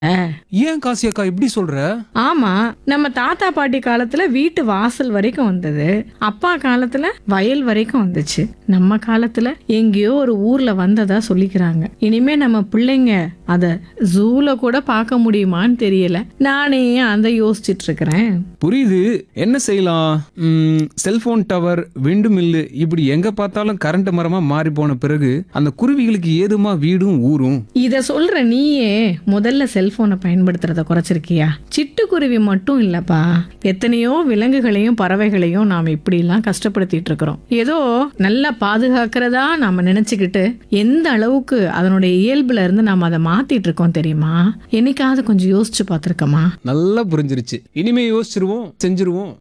ஏன் காசி அக்கா இப்படி சொல்ற ஆமா நம்ம தாத்தா பாட்டி காலத்துல வீட்டு வாசல் வரைக்கும் வந்தது அப்பா காலத்துல வயல் வரைக்கும் வந்துச்சு நம்ம காலத்துல எங்கேயோ ஒரு ஊர்ல வந்ததா சொல்லிக்கிறாங்க இனிமே நம்ம பிள்ளைங்க அத ஜூல கூட பார்க்க முடியுமான்னு தெரியல நானே அந்த யோசிச்சிட்டு இருக்கிறேன் புரியுது என்ன செய்யலாம் ம், செல்போன் டவர் விண்டு மில்லு இப்படி எங்க பார்த்தாலும் கரண்ட் மரமா மாறி போன பிறகு அந்த குருவிகளுக்கு ஏதுமா வீடும் ஊரும் இத சொல்ற நீயே முதல்ல செல்போனை பயன்படுத்துறத குறைச்சிருக்கியா சிட்டுக்குருவி மட்டும் இல்லப்பா எத்தனையோ விலங்குகளையும் பறவைகளையும் நாம இப்படிலாம் கஷ்டப்படுத்திட்டு இருக்கிறோம் ஏதோ நல்லா பாதுகாக்கிறதா நாம நினைச்சுக்கிட்டு எந்த அளவுக்கு அதனுடைய இயல்புல இருந்து நாம அதை மாத்திட்டு இருக்கோம் தெரியுமா என்னைக்காவது கொஞ்சம் யோசிச்சு பார்த்திருக்கமா நல்லா புரிஞ்சிருச்சு இனிமே யோசிச்சிருவோம் செஞ்சிருவோம்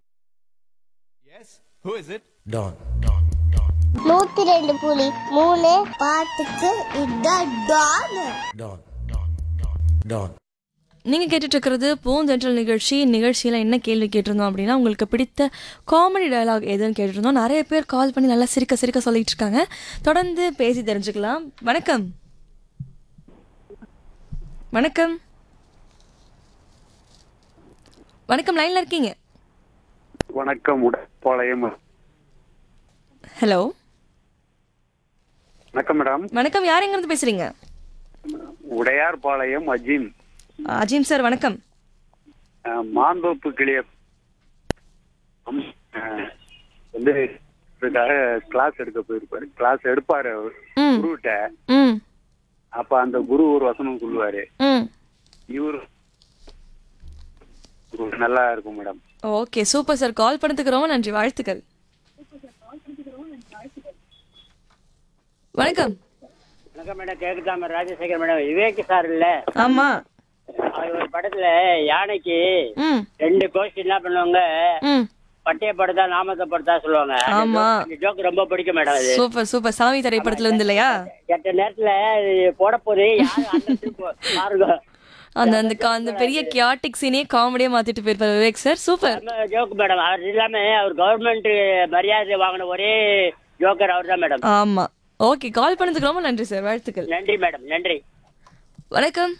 Don. நூத்தி ரெண்டு புலி மூணு பாட்டுக்கு இதான் டான் Don. Don. நீங்க கேட்டுட்டு இருக்கிறது பூந்தென்றல் நிகழ்ச்சி நிகழ்ச்சியில என்ன கேள்வி கேட்டிருந்தோம் அப்படின்னா உங்களுக்கு பிடித்த காமெடி டயலாக் எதுன்னு கேட்டிருந்தோம் நிறைய பேர் கால் பண்ணி நல்லா சிரிக்க சிரிக்க சொல்லிட்டு இருக்காங்க தொடர்ந்து பேசி தெரிஞ்சுக்கலாம் வணக்கம் வணக்கம் வணக்கம் லைன்ல இருக்கீங்க வணக்கம் உடப்பாளையம் ஹலோ வணக்கம் மேடம் வணக்கம் யார் எங்க இருந்து பேசுறீங்க உடையார்பாளையம் அஜீம் அஜீம் சார் வணக்கம் அஹ், மாந்தோப்பு கிளிய அஹ், வந்து இதுக்காக கிளாஸ் எடுக்க போயிருப்பாரு கிளாஸ் எடுப்பாரு அவர் ம் குருகிட்ட ம் அப்ப அந்த குரு ஒரு வசனம் சொல்லுவாரு ம் இவர் நல்லா இருக்கும் madam okay super sir call பண்ணதுக்கு ரொம்ப நன்றி வாழ்த்துக்கள் வணக்கம் வணக்கம் மேடம் கேக்குதா madam Rajasekar madam Vivek sir இல்ல ஆமா அவர் ஒரு படத்துல யானைக்கு ம் ரெண்டு கோஷ்டி என்ன பண்ணுவாங்க ம் பட்டைய படுத்தா நாமத்தை படுத்தா சொல்லுவாங்க ஆமா. அந்த ஜோக் ரொம்ப பிடிக்கும் மேடம் அது சூப்பர் சூப்பர் சாமி திரைப்படத்துல இருந்து இல்லையா கெட்ட நேரத்துல இது போட போது யாரு அண்டர்ஸ்டாண்ட் போ- பாருங்க அந்த அந்த கா- அந்த பெரிய கியாட்டிக் சீனே காமெடியா மாத்திட்டு போயிருப்பாரு Vivek sir super joke madam அவர் இல்லாம அவர் கவர்மெண்ட் மரியாதை வாங்கின ஒரே ஜோக்கர் அவர் தான் மேடம் ஆமா ஓகே கால் பண்ணதுக்கு ரொம்ப நன்றி சார் வாழ்த்துக்கள் நன்றி மேடம் நன்றி வணக்கம்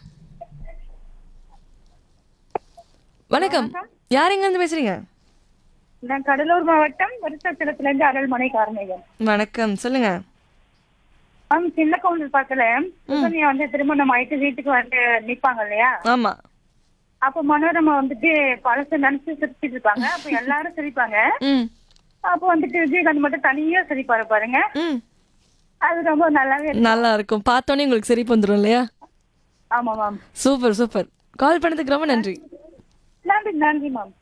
வணக்கம் யார் எங்க இருந்து பேசுறீங்க நான் கடலூர் மாவட்டம் விருத்தாச்சலத்துல இருந்து அருள்மனை கார்மேகன் வணக்கம் சொல்லுங்க மேம் சின்ன கவுண்டர் பக்கத்துல சுகன்யா வந்து திருமணம் ஆயிட்டு வீட்டுக்கு வந்து நிப்பாங்க இல்லையா ஆமா அப்ப மனோரமா வந்துட்டு பழச நினைச்சு சிரிச்சிட்டு இருப்பாங்க அப்ப எல்லாரும் சிரிப்பாங்க ம் அப்ப வந்துட்டு விஜயகாந்த் மட்டும் தனியா சிரிப்பாரு பாருங்க ம் அது ரொம்ப நல்லாவே இருக்கு. நல்லா இருக்கும் பார்த்தோன்னே உங்களுக்கு சிரிப்பு வந்துடும் இல்லையா ஆமா மேம் சூப்பர் சூப்பர் கால் பண்ணதுக்கு ரொம்ப நன்றி நன்றி நன்றி மேம்